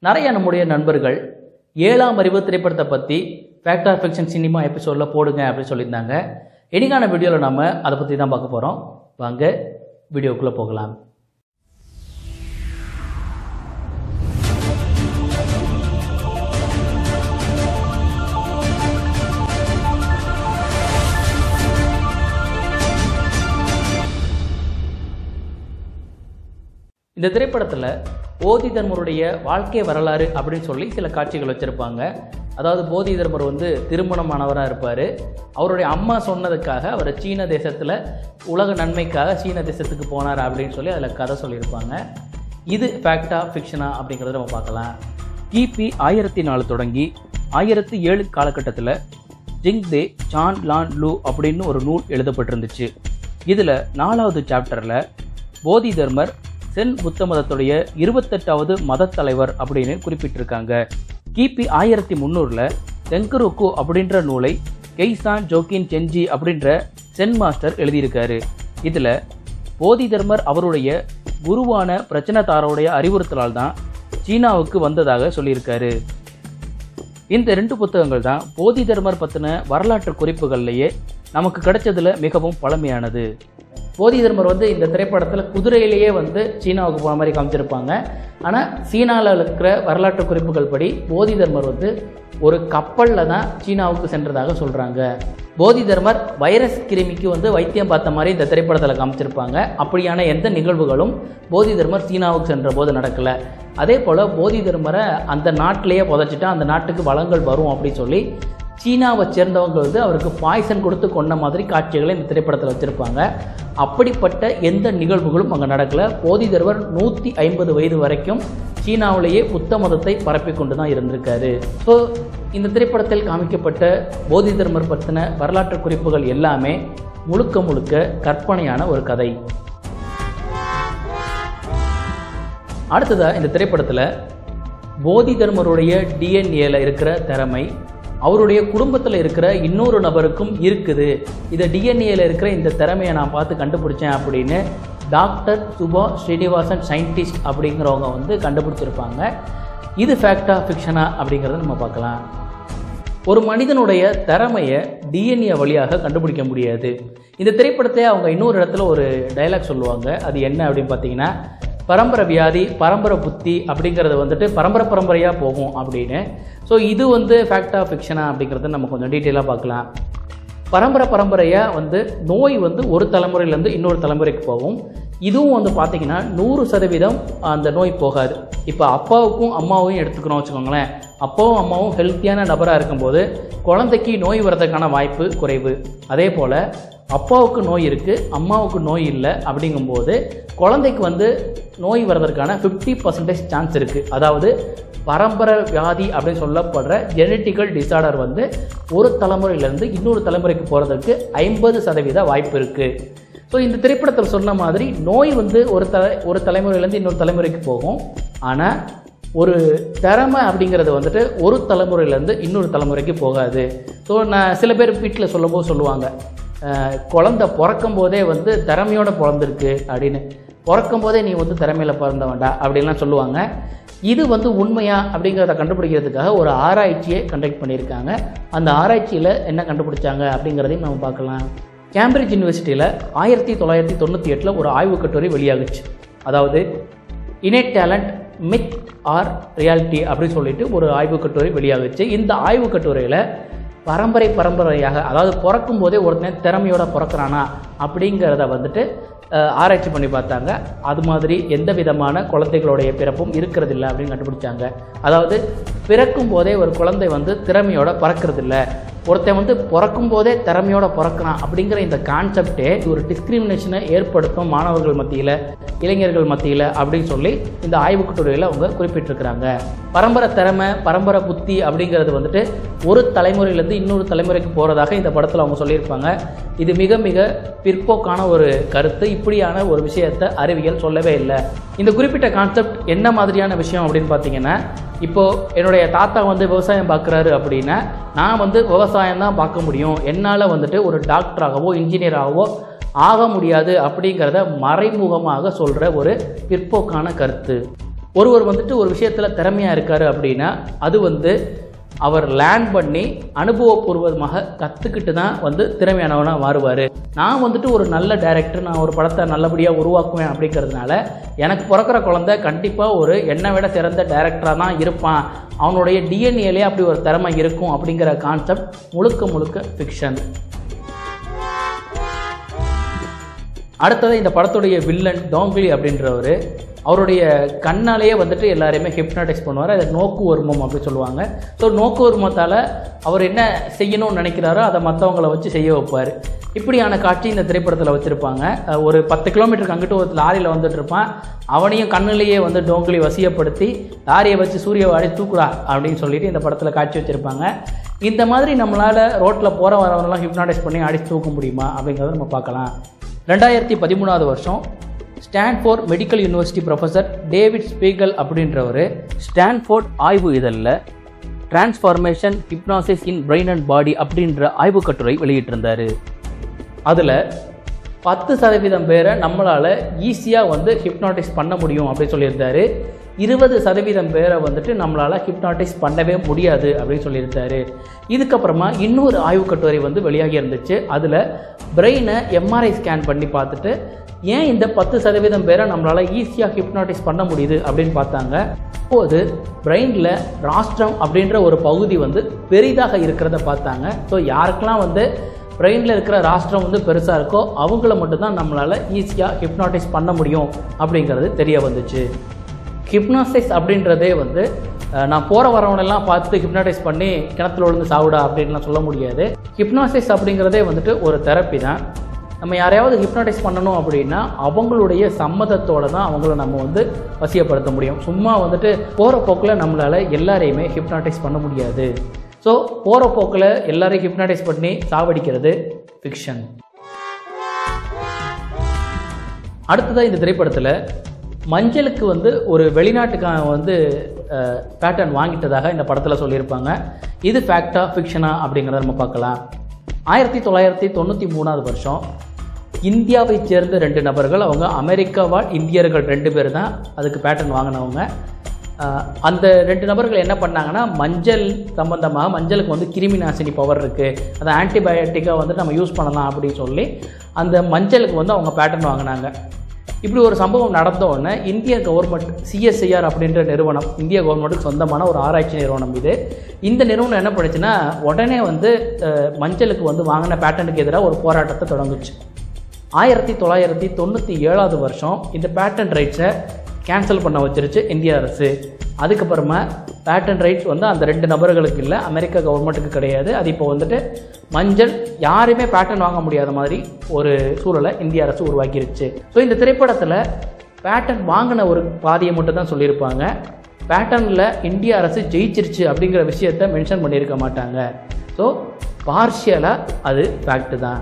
நிறைய நம்முடைய நண்பர்கள் ஏழாம் அறிவு திரைப்படத்தை பற்றி ஃபேக்ட் ஆர் ஃபிக்ஷன் சினிமா எபிசோடில் போடுங்க அப்படின்னு சொல்லியிருந்தாங்க இன்னைக்கான வீடியோவில் நம்ம அதை பற்றி தான் பார்க்க போகிறோம் வாங்க வீடியோக்குள்ளே போகலாம் இந்த திரைப்படத்தில் போதி தர்மருடைய வாழ்க்கை வரலாறு அப்படின்னு சொல்லி சில காட்சிகள் வச்சுருப்பாங்க அதாவது போதி தர்மர் வந்து திருமணமானவராக இருப்பார் அவருடைய அம்மா சொன்னதுக்காக அவர் சீன தேசத்தில் உலக நன்மைக்காக சீன தேசத்துக்கு போனார் அப்படின்னு சொல்லி அதில் கதை சொல்லியிருப்பாங்க இது ஃபேக்டா ஃபிக்ஷனா அப்படிங்கிறத நம்ம பார்க்கலாம் கிபி ஆயிரத்தி நாலு தொடங்கி ஆயிரத்தி ஏழு காலகட்டத்தில் ஜிங் தே சான் லான் லூ அப்படின்னு ஒரு நூல் எழுதப்பட்டிருந்துச்சு இதில் நாலாவது சாப்டரில் போதி தர்மர் சென் புத்த மதத்துடைய இருபத்தெட்டாவது மதத் தலைவர் அப்படின்னு குறிப்பிட்டிருக்காங்க கிபி ஆயிரத்தி முந்நூறில் தெங்கருக்கு அப்படின்ற நூலை கெய்சான் ஜோக்கின் சென்ஜி அப்படின்ற சென் மாஸ்டர் எழுதியிருக்காரு இதில் போதி தர்மர் அவருடைய குருவான பிரச்சனதாரோடைய அறிவுறுத்தலால் தான் சீனாவுக்கு வந்ததாக சொல்லியிருக்காரு இந்த ரெண்டு புத்தகங்கள் தான் போதி தர்மர் பற்றின வரலாற்று குறிப்புகள்லேயே நமக்கு கிடைச்சதுல மிகவும் பழமையானது போதி தர்மர் வந்து இந்த திரைப்படத்தில் குதிரையிலேயே வந்து சீனாவுக்கு போன மாதிரி காமிச்சிருப்பாங்க ஆனால் சீனாவில் இருக்கிற வரலாற்று குறிப்புகள் படி போதி தர்மர் வந்து ஒரு கப்பலில் தான் சீனாவுக்கு சென்றதாக சொல்கிறாங்க போதி தர்மர் வைரஸ் கிருமிக்கு வந்து வைத்தியம் பார்த்த மாதிரி இந்த திரைப்படத்தில் காமிச்சிருப்பாங்க அப்படியான எந்த நிகழ்வுகளும் போதி தர்மர் சீனாவுக்கு சென்ற போது நடக்கலை அதே போல் போதி தர்மரை அந்த நாட்டிலேயே புதைச்சிட்டா அந்த நாட்டுக்கு வளங்கள் வரும் அப்படின்னு சொல்லி சீனாவை சேர்ந்தவங்க வந்து அவருக்கு பாய்சன் கொடுத்து கொண்ட மாதிரி காட்சிகளை இந்த திரைப்படத்தில் வச்சுருப்பாங்க அப்படிப்பட்ட எந்த நிகழ்வுகளும் அங்கே நடக்கலை போதி தர்மர் நூற்றி ஐம்பது வயது வரைக்கும் சீனாவிலேயே புத்த மதத்தை பரப்பி கொண்டு தான் இருந்திருக்காரு ஸோ இந்த திரைப்படத்தில் காமிக்கப்பட்ட போதி தர்மர் பற்றின வரலாற்று குறிப்புகள் எல்லாமே முழுக்க முழுக்க கற்பனையான ஒரு கதை அடுத்ததாக இந்த திரைப்படத்தில் போதி தர்மருடைய டிஎன்ஏல இருக்கிற திறமை அவருடைய குடும்பத்தில் இருக்கிற இன்னொரு நபருக்கும் இருக்குது இதை டிஎன்ஏல இருக்கிற இந்த திறமையை நான் பார்த்து கண்டுபிடிச்சேன் அப்படின்னு டாக்டர் சுபா ஸ்ரீனிவாசன் சயின்டிஸ்ட் அப்படிங்கிறவங்க வந்து கண்டுபிடிச்சிருப்பாங்க இது ஃபேக்டா ஃபிக்ஷனா அப்படிங்கிறத நம்ம பார்க்கலாம் ஒரு மனிதனுடைய திறமையை டிஎன்ஏ வழியாக கண்டுபிடிக்க முடியாது இந்த திரைப்படத்தை அவங்க இன்னொரு இடத்துல ஒரு டைலாக் சொல்லுவாங்க அது என்ன அப்படின்னு பார்த்தீங்கன்னா பரம்பரை வியாதி பரம்பரை புத்தி அப்படிங்கிறது வந்துட்டு பரம்பரை பரம்பரையாக போகும் அப்படின்னு ஸோ இது வந்து ஃபேக்டா ஃபிக்ஷனா அப்படிங்கிறத நம்ம கொஞ்சம் டீட்டெயிலாக பார்க்கலாம் பரம்பரை பரம்பரையாக வந்து நோய் வந்து ஒரு தலைமுறையிலேருந்து இன்னொரு தலைமுறைக்கு போகும் இதுவும் வந்து பார்த்திங்கன்னா நூறு சதவீதம் அந்த நோய் போகாது இப்போ அப்பாவுக்கும் அம்மாவையும் எடுத்துக்கிறோம் வச்சுக்கோங்களேன் அப்பாவும் அம்மாவும் ஹெல்த்தியான நபராக இருக்கும்போது குழந்தைக்கு நோய் வர்றதுக்கான வாய்ப்பு குறைவு அதே போல் அப்பாவுக்கு நோய் இருக்குது அம்மாவுக்கு நோய் இல்லை அப்படிங்கும்போது குழந்தைக்கு வந்து நோய் வர்றதற்கான ஃபிஃப்டி பர்சன்டேஜ் சான்ஸ் இருக்குது அதாவது பரம்பரை வியாதி அப்படின்னு சொல்லப்படுற ஜெனட்டிக்கல் டிசார்டர் வந்து ஒரு தலைமுறையிலேருந்து இன்னொரு தலைமுறைக்கு போகிறதுக்கு ஐம்பது சதவீத வாய்ப்பு இருக்குது ஸோ இந்த திரைப்படத்தில் சொன்ன மாதிரி நோய் வந்து ஒரு தலை ஒரு தலைமுறையிலேருந்து இன்னொரு தலைமுறைக்கு போகும் ஆனால் ஒரு திறமை அப்படிங்கிறது வந்துட்டு ஒரு தலைமுறையிலேருந்து இன்னொரு தலைமுறைக்கு போகாது ஸோ நான் சில பேர் வீட்டில் சொல்லும்போது சொல்லுவாங்க அஹ், குழந்த பிறக்கும் போதே வந்து திறமையோட பிறந்திருக்கு அப்படின்னு பிறக்கும் போதே நீ வந்து திறமையில் பிறந்த வேண்டாம் அப்படின்லாம் சொல்லுவாங்க இது வந்து உண்மையா அப்படிங்கிறத கண்டுபிடிக்கிறதுக்காக ஒரு ஆராய்ச்சியை கண்டக்ட் பண்ணியிருக்காங்க அந்த ஆராய்ச்சியில் என்ன கண்டுபிடிச்சாங்க அப்படிங்கிறதையும் நம்ம பார்க்கலாம் கேம்பிரிட்ஜ் யூனிவர்சிட்டியில் ஆயிரத்தி தொள்ளாயிரத்தி தொண்ணூற்றி எட்டில் ஒரு ஆய்வுக் கட்டுரை வெளியாகுச்சு அதாவது innate talent myth or reality அப்படின்னு சொல்லிட்டு ஒரு ஆய்வுக் கட்டுரை வெளியாகுச்சு இந்த ஆய்வுக் கட்டுரையில் பரம்பரை பரம்பரையாக அதாவது பிறக்கும் போதே ஒருத்தன் திறமையோட பிறக்கிறானா அப்படிங்கிறத வந்துட்டு அஹ், ஆராய்ச்சி பண்ணி பார்த்தாங்க அது மாதிரி எந்த விதமான குழந்தைகளுடைய பிறப்பும் இருக்கிறதில்ல அப்படின்னு கண்டுபிடிச்சாங்க அதாவது பிறக்கும் போதே ஒரு குழந்தை வந்து திறமையோட பிறக்கிறதில்ல ஒருத்தன் வந்து பிறக்கும் போதே திறமையோட பிறக்கிறான் அப்படிங்கிற இந்த கான்செப்டே ஒரு டிஸ்கிரிமினேஷனை ஏற்படுத்தும் மாணவர்கள் மத்தியில் இளைஞர்கள் மத்தியில் அப்படின்னு சொல்லி இந்த ஆய்வுக் கட்டுரையில் அவங்க குறிப்பிட்டிருக்கிறாங்க பரம்பரை திறமை பரம்பரை புத்தி அப்படிங்கிறது வந்துட்டு ஒரு தலைமுறையிலேருந்து இன்னொரு தலைமுறைக்கு போகிறதாக இந்த படத்தில் அவங்க சொல்லியிருப்பாங்க இது மிக மிக பிற்போக்கான ஒரு கருத்து இப்படியான ஒரு விஷயத்தை அறிவியல் சொல்லவே இல்லை இந்த குறிப்பிட்ட கான்செப்ட் என்ன மாதிரியான விஷயம் அப்படின்னு பார்த்தீங்கன்னா இப்போது என்னுடைய தாத்தா வந்து விவசாயம் பார்க்குறாரு அப்படின்னா நான் வந்து விவசாயம் தான் பார்க்க முடியும் என்னால் வந்துட்டு ஒரு டாக்டராகவோ இன்ஜினியராகவோ ஆக முடியாது அப்படிங்கிறத மறைமுகமாக சொல்கிற ஒரு பிற்போக்கான கருத்து ஒருவர் வந்துட்டு ஒரு விஷயத்தில் திறமையாக இருக்காரு அப்படின்னா அது வந்து அவர் லேர்ன் பண்ணி அனுபவபூர்வமாக கற்றுக்கிட்டு தான் வந்து திறமையானவனாக மாறுவார் நான் வந்துட்டு ஒரு நல்ல டைரக்டர் நான் ஒரு படத்தை நல்லபடியாக உருவாக்குவேன் அப்படிங்கிறதுனால எனக்கு பிறக்கிற குழந்தை கண்டிப்பாக ஒரு என்னை விட சிறந்த டைரக்டராக தான் இருப்பான் அவனுடைய டிஎன்ஏலே அப்படி ஒரு திறமை இருக்கும் அப்படிங்கிற கான்செப்ட் முழுக்க முழுக்க ஃபிக்ஷன் அடுத்தது இந்த படத்துடைய வில்லன் டோங்கிலி அப்படின்றவர் அவருடைய கண்ணாலேயே வந்துட்டு எல்லாரையுமே ஹிப்னாடைஸ் பண்ணுவார் அதை நோக்கு வருமம் அப்படின்னு சொல்லுவாங்க ஸோ நோக்கு வருமத்தால் அவர் என்ன செய்யணும்னு நினைக்கிறாரோ அதை மற்றவங்கள வச்சு செய்ய வைப்பார் இப்படியான காட்சி இந்த திரைப்படத்தில் வச்சுருப்பாங்க அஹ் ஒரு பத்து கிலோமீட்டருக்கு அங்கிட்டு ஒரு லாரியில் வந்துட்டு இருப்பான் அவனையும் கண்ணிலேயே வந்து டோங்கிலி வசியப்படுத்தி லாரியை வச்சு சூரிய வாடி தூக்குடா அப்படின்னு சொல்லிட்டு இந்த படத்தில் காட்சி வச்சுருப்பாங்க இந்த மாதிரி நம்மளால் ரோட்டில் போகிற வரவரெல்லாம் ஹிப்னாடைஸ் பண்ணி அடிச்சு தூக்க முடியுமா அப்படிங்கிறத நம்ம பார்க்கலாம் ரெண்டாயிரத்தி பதிமூணாவது வருஷம் Stanford medical university professor David Spiegel அப்படின்றவர் ஸ்டான்ஃபோர்ட் ஆய்வு இதழில் transformation hypnosis in brain and body அப்படின்ற ஆய்வுக் கட்டுரை வெளியிட்டிருந்தார் அதில் பத்து சதவீதம் பேரை நம்மளால் ஈஸியாக வந்து ஹிப்னாட்டிஸ் பண்ண முடியும் அப்படின்னு சொல்லியிருந்தாரு இருபது சதவீதம் பேரை வந்துட்டு நம்மளால் ஹிப்னாட்டிஸ் பண்ணவே முடியாது அப்படின்னு சொல்லியிருந்தாரு இதுக்கப்புறமா இன்னொரு ஆய்வுக் கட்டுரை வந்து வெளியாகி இருந்துச்சு அதில் பிரெயினை எம்ஆர்ஐ ஸ்கேன் பண்ணி பார்த்துட்டு ஏன் இந்த பத்து சதவீதம் பேரை நம்மளால் ஈஸியாக ஹிப்னாட்டிஸ் பண்ண முடியுது அப்படின்னு பார்த்தாங்க அப்போது பிரெயினில் ராஷ்டிரம் அப்படின்ற ஒரு பகுதி வந்து பெரிதாக இருக்கிறத பார்த்தாங்க ஸோ யாருக்கெல்லாம் வந்து பிரெயினில் இருக்கிற ராஷ்டிரம் வந்து பெருசாக இருக்கோ அவங்கள மட்டும்தான் நம்மளால் ஈஸியாக ஹிப்னாட்டிஸ் பண்ண முடியும் அப்படிங்கிறது தெரிய வந்துச்சு ஹிப்னாசிஸ் அப்படின்றதே வந்து அஹ், நான் போகிற வரவனெல்லாம் பார்த்து ஹிப்னாடைஸ் பண்ணி கிணத்துல விழுந்து சாவுடா அப்படின்லாம் சொல்ல முடியாது ஹிப்னாசிஸ் அப்படிங்கிறதே வந்துட்டு ஒரு தெரப்பி தான் நம்ம யாரையாவது ஹிப்னாடைஸ் பண்ணணும் அப்படின்னா அவங்களுடைய சம்மதத்தோட தான் அவங்கள நம்ம வந்து வசியப்படுத்த முடியும் சும்மா வந்துட்டு போகிற போக்கில் நம்மளால் எல்லாரையுமே ஹிப்னாடைஸ் பண்ண முடியாது ஸோ போகிற போக்கில் எல்லாரையும் ஹிப்னாடைஸ் பண்ணி சாவடிக்கிறது ஃபிக்ஷன் அடுத்ததாக இந்த திரைப்படத்தில் மஞ்சளுக்கு வந்து ஒரு வெளிநாட்டுக்கான வந்து பேட்டர்ன் வாங்கிட்டதாக இந்த படத்தில் சொல்லியிருப்பாங்க இது ஃபேக்டா ஃபிக்ஷனா அப்படிங்கிறத நம்ம பார்க்கலாம் ஆயிரத்தி தொள்ளாயிரத்தி தொண்ணூற்றி மூணாவது வருஷம் இந்தியாவைச் சேர்ந்த ரெண்டு நபர்கள் அவங்க அமெரிக்காவால் இந்தியர்கள் ரெண்டு பேர் தான் அதுக்கு பேட்டர்ன் வாங்கினவங்க அஹ், அந்த ரெண்டு நபர்கள் என்ன பண்ணாங்கன்னா மஞ்சள் சம்பந்தமாக மஞ்சளுக்கு வந்து கிருமி நாசினி பவர் இருக்குது அதை ஆன்டிபயோட்டிக்காக வந்து நம்ம யூஸ் பண்ணலாம் அப்படின்னு சொல்லி அந்த மஞ்சளுக்கு வந்து அவங்க பேட்டர்ன் வாங்கினாங்க இப்படி ஒரு சம்பவம் நடந்த உடனே இந்திய கவர்மெண்ட் சிஎஸ்ஐஆர் அப்படின்ற நிறுவனம் இந்திய கவர்மெண்ட்டுக்கு சொந்தமான ஒரு ஆராய்ச்சி நிறுவனம் இது இந்த நிறுவனம் என்ன பண்ணுச்சுன்னா உடனே வந்து அஹ், மஞ்சளுக்கு வந்து வாங்கின பேட்டனுக்கு எதிராக ஒரு போராட்டத்தை தொடங்குச்சு ஆயிரத்தி தொள்ளாயிரத்தி தொண்ணூற்றி ஏழாவது வருஷம் இந்த பேட்டன் ரைட்ஸை கேன்சல் பண்ண வச்சிருச்சு இந்திய அரசு அதுக்கப்புறமா பேட்டன் ரைட்ஸ் வந்து அந்த ரெண்டு நபர்களுக்கு இல்லை அமெரிக்கா கவர்மெண்ட்டுக்கு கிடையாது அது இப்போ வந்துட்டு மஞ்சள் யாருமே பேட்டன் வாங்க முடியாத மாதிரி ஒரு சூழலை இந்திய அரசு உருவாக்கிருச்சு ஸோ இந்த திரைப்படத்தில் பேட்டன் வாங்கின ஒரு பாதியை மட்டும் தான் சொல்லியிருப்பாங்க பேட்டர்னில் இந்திய அரசு ஜெயிச்சிருச்சு அப்படிங்கிற விஷயத்தை மென்ஷன் பண்ணியிருக்க மாட்டாங்க ஸோ பார்ஷியலாக அது ஃபேக்ட்டு தான்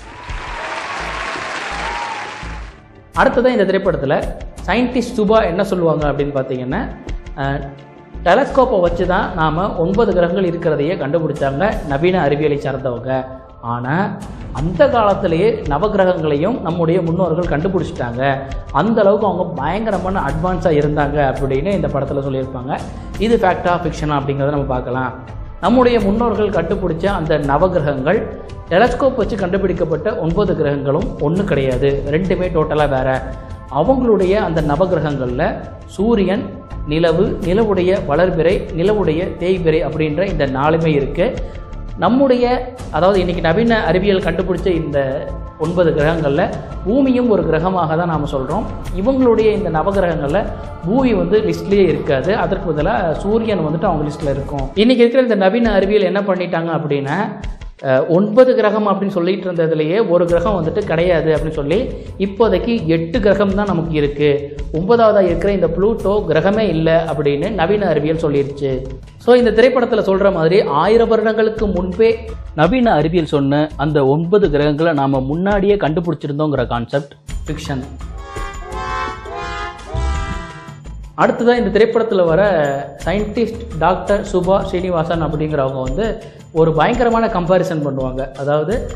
அடுத்ததான் இந்த திரைப்படத்தில் சயின்டிஸ்ட் சுபா என்ன சொல்லுவாங்க அப்படின்னு பார்த்தீங்கன்னா டெலஸ்கோப்பை வச்சு தான் நாம் ஒன்பது கிரகங்கள் இருக்கிறதையே கண்டுபிடிச்சாங்க நவீன அறிவியலை சார்ந்தவங்க ஆனால் அந்த காலத்திலேயே நவகிரகங்களையும் நம்முடைய முன்னோர்கள் கண்டுபிடிச்சிட்டாங்க அந்த அளவுக்கு அவங்க பயங்கரமான அட்வான்ஸாக இருந்தாங்க அப்படின்னு இந்த படத்தில் சொல்லியிருப்பாங்க இது ஃபேக்டா ஃபிக்ஷனா அப்படிங்கிறத நம்ம பார்க்கலாம் நம்முடைய முன்னோர்கள் கண்டுபிடிச்ச அந்த நவகிரகங்கள் டெலஸ்கோப் வச்சு கண்டுபிடிக்கப்பட்ட ஒன்பது கிரகங்களும் ஒன்று கிடையாது ரெண்டுமே டோட்டலாக வேற அவங்களுடைய அந்த நவகிரகங்களில் சூரியன் நிலவு நிலவுடைய வளர்பிறை நிலவுடைய தேய்பிறை அப்படின்ற இந்த நாலுமே இருக்குது நம்முடைய அதாவது இன்றைக்கி நவீன அறிவியல் கண்டுபிடிச்ச இந்த ஒன்பது கிரகங்களில் பூமியும் ஒரு கிரகமாக தான் நாம் சொல்கிறோம் இவங்களுடைய இந்த நவகிரகங்களில் பூமி வந்து லிஸ்ட்லேயே இருக்காது அதற்கு பதிலாக சூரியன் வந்துட்டு அவங்க லிஸ்ட்டில் இருக்கும் இன்றைக்கி இருக்கிற இந்த நவீன அறிவியல் என்ன பண்ணிட்டாங்க அப்படின்னா அஹ், ஒன்பது கிரகம் அப்படின்னு சொல்லிட்டு இருந்ததுலேயே ஒரு கிரகம் வந்துட்டு கிடையாது அப்படின்னு சொல்லி இப்போதைக்கு எட்டு கிரகம் தான் நமக்கு இருக்குது ஒன்பதாவதாக இருக்கிற இந்த ப்ளூட்டோ கிரகமே இல்லை அப்படின்னு நவீன அறிவியல் சொல்லிருச்சு ஸோ இந்த திரைப்படத்தில் சொல்கிற மாதிரி ஆயிரம் வருடங்களுக்கு முன்பே நவீன அறிவியல் சொன்ன அந்த ஒன்பது கிரகங்களை நாம் முன்னாடியே கண்டுபிடிச்சிருந்தோங்கிற கான்செப்ட் ஃபிக்ஷன் அடுத்ததாக இந்த திரைப்படத்தில் வர சயின்டிஸ்ட் டாக்டர் சுபா ஸ்ரீனிவாசன் அப்படிங்கிறவங்க வந்து ஒரு பயங்கரமான கம்பாரிசன் பண்ணுவாங்க அதாவது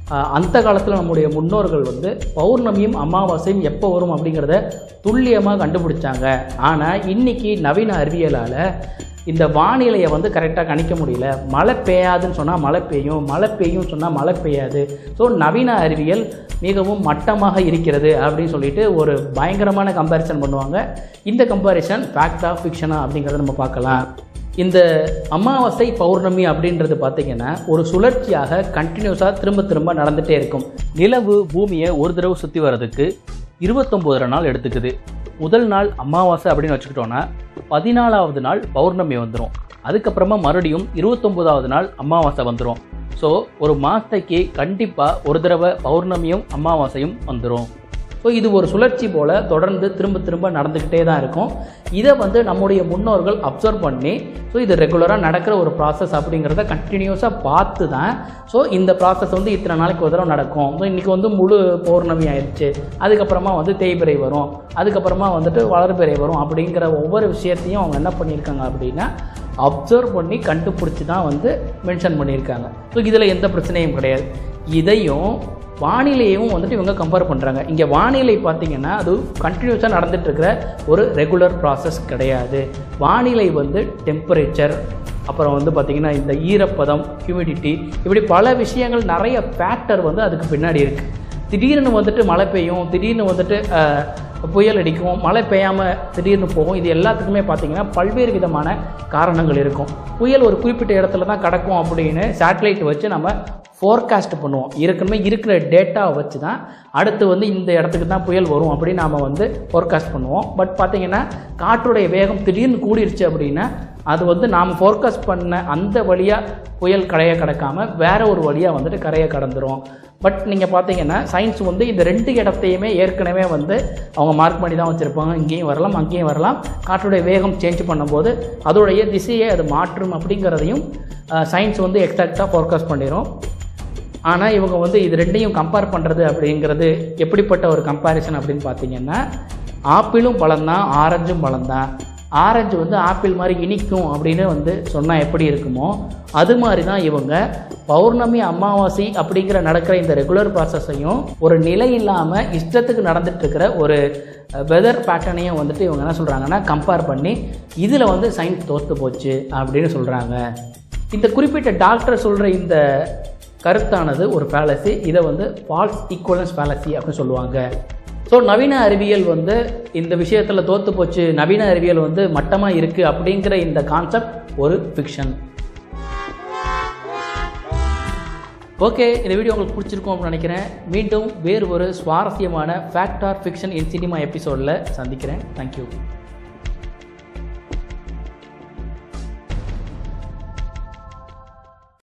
ஆஹ், அந்த காலத்தில் நம்முடைய முன்னோர்கள் வந்து பௌர்ணமியும் அமாவாசையும் எப்போ வரும் அப்படிங்கிறத துல்லியமாக கண்டுபிடிச்சாங்க ஆனால் இன்னைக்கு நவீன அறிவியலால் இந்த வானிலையை வந்து கரெக்டாக கணிக்க முடியல மழை பெய்யாதுன்னு சொன்னால் மழை பெய்யும் மழை பெய்யும் சொன்னால் மழை பெய்யாது ஸோ நவீன அறிவியல் மிகவும் மட்டமாக இருக்கிறது அப்படின்னு சொல்லிட்டு ஒரு பயங்கரமான கம்பேரிசன் பண்ணுவாங்க இந்த கம்பேரிசன் ஃபேக்டா ஃபிக்ஷனா அப்படிங்கிறத நம்ம பார்க்கலாம் இந்த அமாவாசை பௌர்ணமி அப்படின்றது பார்த்திங்கன்னா ஒரு சுழற்சியாக கண்டினியூஸாக திரும்ப திரும்ப நடந்துகிட்டே இருக்கும் நிலவு பூமியை ஒரு தடவை சுற்றி வர்றதுக்கு இருபத்தொம்போதரை நாள் எடுத்துக்குது முதல் நாள் அமாவாசை அப்படின்னு வச்சுக்கிட்டோன்னா பதினாலாவது நாள் பௌர்ணமி வந்துடும் அதுக்கப்புறமா மறுபடியும் இருபத்தொம்போதாவது நாள் அமாவாசை வந்துடும் ஸோ ஒரு மாதத்தைக்கு கண்டிப்பாக ஒரு தடவை பௌர்ணமியும் அமாவாசையும் வந்துடும் ஸோ இது ஒரு சுழற்சி போல் தொடர்ந்து திரும்ப திரும்ப நடந்துக்கிட்டே தான் இருக்கும் இதை வந்து நம்முடைய முன்னோர்கள் அப்சர்வ் பண்ணி ஸோ இது ரெகுலராக நடக்கிற ஒரு ப்ராசஸ் அப்படிங்கிறத கண்டினியூஸாக பார்த்து தான் ஸோ இந்த ப்ராசஸ் வந்து இத்தனை நாளைக்கு ஒரு தடவை நடக்கும் ஸோ இன்றைக்கி வந்து முழு பௌர்ணமி ஆயிடுச்சு அதுக்கப்புறமா வந்து தேய்பிறை வரும் அதுக்கப்புறமா வந்துட்டு வளர்பிறை வரும் அப்படிங்கிற ஒவ்வொரு விஷயத்தையும் அவங்க என்ன பண்ணியிருக்காங்க அப்படின்னா அப்சர்வ் பண்ணி கண்டுபிடிச்சி தான் வந்து மென்ஷன் பண்ணியிருக்காங்க ஸோ இதில் எந்த பிரச்சனையும் கிடையாது இதையும் வானிலையும் வந்துட்டு இவங்க கம்பேர் பண்ணுறாங்க இங்கே வானிலை பார்த்தீங்கன்னா அது கண்டினியூஸாக நடந்துட்டு இருக்கிற ஒரு ரெகுலர் ப்ராசஸ் கிடையாது வானிலை வந்து டெம்பரேச்சர் அப்புறம் வந்து பார்த்திங்கன்னா இந்த ஈரப்பதம் ஹியூமிடிட்டி இப்படி பல விஷயங்கள் நிறைய ஃபேக்டர் வந்து அதுக்கு பின்னாடி இருக்குது திடீர்னு வந்துட்டு மழை பெய்யும் திடீர்னு வந்துட்டு அஹ், புயல் அடிக்கும் மழை பெய்யாமல் திடீர்னு போகும் இது எல்லாத்துக்குமே பார்த்தீங்கன்னா பல்வேறு விதமான காரணங்கள் இருக்கும் புயல் ஒரு குறிப்பிட்ட இடத்துல தான் கிடக்கும் அப்படின்னு சேட்டலைட் வச்சு நம்ம ஃபோர்காஸ்ட் பண்ணுவோம் ஏற்கனவே இருக்கிற டேட்டாவை வச்சு தான் அடுத்து வந்து இந்த இடத்துக்கு தான் புயல் வரும் அப்படின்னு நாம் வந்து ஃபோர்காஸ்ட் பண்ணுவோம் பட் பார்த்தீங்கன்னா காற்றுடைய வேகம் திடீர்னு கூடிருச்சு அப்படின்னா அது வந்து நாம் ஃபோர்காஸ்ட் பண்ண அந்த வழியாக புயல் கரையை கடக்காம வேற ஒரு வழியாக வந்துட்டு கரையை கடந்துரும் பட் நீங்கள் பார்த்தீங்கன்னா சயின்ஸ் வந்து இந்த ரெண்டு இடத்தையுமே ஏற்கனவே வந்து அவங்க மார்க் பண்ணி தான் வச்சுருப்பாங்க இங்கேயும் வரலாம் அங்கேயும் வரலாம் காற்றுடைய வேகம் சேஞ்ச் பண்ணும்போது அதோடைய திசையை அது மாற்றும் அப்படிங்கிறதையும் சயின்ஸ் வந்து எக்ஸாக்டாக ஃபோர்காஸ்ட் பண்ணிடும் ஆனால் இவங்க வந்து இது ரெண்டையும் கம்பேர் பண்ணுறது அப்படிங்கிறது எப்படிப்பட்ட ஒரு கம்பேரிசன் அப்படின்னு பார்த்தீங்கன்னா ஆப்பிளும் பழம்தான் ஆரஞ்சும் பழம்தான் ஆரஞ்சு வந்து ஆப்பிள் மாதிரி இனிக்கும் அப்படின்னு வந்து சொன்னால் எப்படி இருக்குமோ அது மாதிரி தான் இவங்க பௌர்ணமி அமாவாசை அப்படிங்கிற நடக்கிற இந்த ரெகுலர் ப்ராசஸையும் ஒரு நிலை இல்லாமல் இஷ்டத்துக்கு நடந்துட்டு இருக்கிற ஒரு வெதர் பேட்டர்னையும் வந்துட்டு இவங்க என்ன சொல்கிறாங்கன்னா கம்பேர் பண்ணி இதில் வந்து சயின்ஸ் தோற்று போச்சு அப்படின்னு சொல்கிறாங்க இந்த குறிப்பிட்ட டாக்டர் சொல்கிற இந்த கருத்தானது ஒரு ஃபேலசி இதை வந்து ஃபால்ஸ் ஈக்குவலன்ஸ் ஃபேலசி அப்படின்னு சொல்லுவாங்க ஸோ நவீன அறிவியல் வந்து இந்த விஷயத்தில் தோற்று போச்சு நவீன அறிவியல் வந்து மட்டமாக இருக்குது அப்படிங்கிற இந்த கான்செப்ட் ஒரு ஃபிக்ஷன் ஓகே இந்த வீடியோ உங்களுக்கு பிடிச்சிருக்கும் அப்படின்னு நினைக்கிறேன் மீண்டும் வேறு ஒரு சுவாரஸ்யமான fact or fiction in cinema எபிசோடில் சந்திக்கிறேன் தேங்க்யூ